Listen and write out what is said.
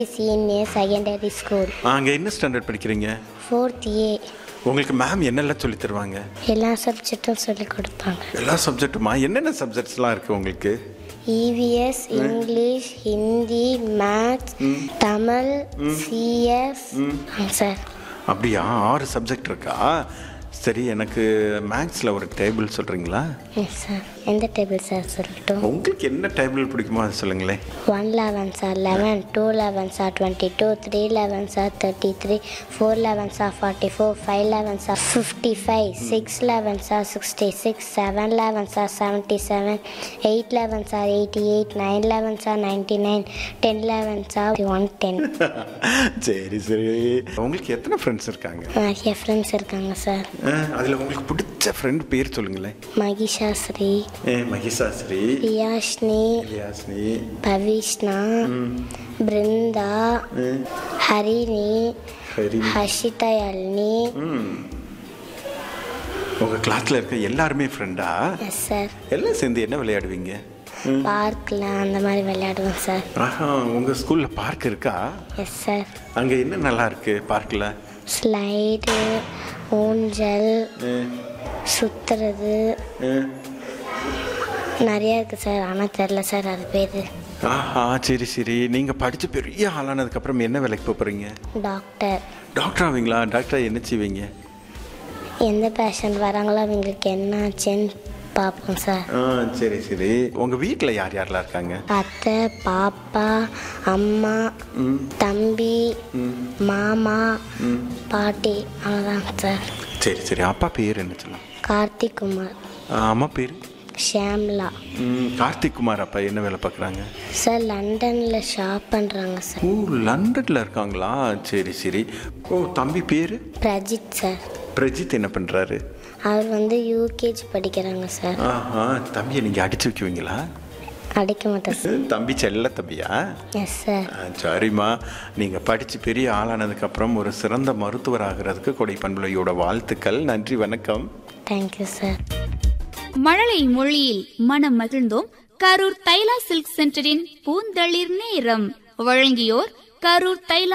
senior secondary school அங்கே என்ன standard படிக்கிறீங்க ஃபோர்த் ஏ உங்களுக்கு மேம் என்னெல்லாம் சொல்லி தருவாங்க எல்லா சப்ஜெக்டும் சொல்லி கொடுப்பாங்க எல்லா சப்ஜெக்ட்டுமா என்னென்ன சப்ஜெக்ட்ஸ்லாம் இருக்குது உங்களுக்கு EVS English Hindi maths Tamil CS sir அப்படியா ஆறு சப்ஜெக்ட் இருக்கா சரி எனக்கு மேக்ஸில் ஒரு டேபிள் சொல்கிறீங்களா எஸ் சார் எந்த டேபிள் சார் சொல்லட்டும் உங்களுக்கு என்ன டேபிள் பிடிக்குமோ அதை சொல்லுங்களேன் one eleven sir eleven two eleven sir twenty two three eleven sir thirty three four eleven sir forty four five eleven sir fifty five six eleven sir sixty six seven eleven sir seventy seven eight eleven sir eighty eight nine eleven sir ninety nine ten eleven sir one ten சரி சரி உங்களுக்கு எத்தனை friends இருக்காங்க நிறைய friends இருக்காங்க sir அதில் உங்களுக்கு பிடிச்ச ஃப்ரெண்ட் பேர் சொல்லுங்களேன் மகிஷாஸ்ரீ ஏ மகிஷாஸ்ரீ பியாஷ்னி யாஸ்னி பவிஷ்ணா பிருந்தா ஹரிணி ஹரி ஹர்ஷிதா யாழினி உங்கள் கிளாஸில் இருக்க எல்லாருமே ஃப்ரெண்டா எஸ் சார் எல்லாம் சேர்ந்து என்ன விளையாடுவீங்க பார்க்கில் அந்த மாதிரி விளையாடுவோம் சார் ஆஹா உங்கள் ஸ்கூலில் பார்க் இருக்கா எஸ் சார் அங்கே என்ன நல்லா இருக்கு பார்க்கில் ஸ்லைடு ஊஞ்சல் சுற்றுறது நிறையா இருக்குது சார் ஆனால் தெரில சார் அது பேர் ஆஹா சரி சரி நீங்கள் படித்து பெரிய ஆளானதுக்கப்புறம் என்ன வேலைக்கு போக போகிறீங்க டாக்டர் டாக்டர் ஆவீங்களா டாக்டர் என்ன செய்வீங்க எந்த பேஷண்ட் வராங்களோ அவங்களுக்கு என்ன ஆச்சுன்னு பார்ப்போம் சார் ஆ சரி சரி உங்கள் வீட்டில் யார் யாரெல்லாம் இருக்காங்க அத்தை பாப்பா அம்மா தம்பி மாமா பாட்டி அவ்வளோதான் சார் சரி சரி அப்பா பேர் என்ன சொல்லலாம் கார்த்திக் குமார் அம்மா பேர் ஷியாம்லா கார்த்திக் குமார் அப்பா என்ன வேலை பார்க்குறாங்க சார் லண்டனில் ஷாப் பண்ணுறாங்க சார் ஓ லண்டனில் இருக்காங்களா சரி சரி ஓ தம்பி பேர் பிரஜித் சார் பிரஜித் என்ன பண்ணுறாரு அவர் வந்து யூகேஜி படிக்கிறாங்க சார் ஆஹா தம்பியை நீங்கள் அடிச்சு வைக்குவீங்களா அடிக்க மாட்டேன் சார் தம்பி செல்ல தம்பியா எஸ் சார் ஆ, சரிம்மா நீங்கள் படித்து பெரிய ஆளானதுக்கப்புறம் ஒரு சிறந்த மருத்துவர் ஆகிறதுக்கு கொடை பண்புலையோட வாழ்த்துக்கள் நன்றி வணக்கம் தேங்க்யூ சார் மழலை மொழியில் மனம் மகிழ்ந்தோம் கரூர் தைலா சில்க் சென்டரின் பூந்தளிர் நேரம் வழங்கியோர் கரூர் தைலா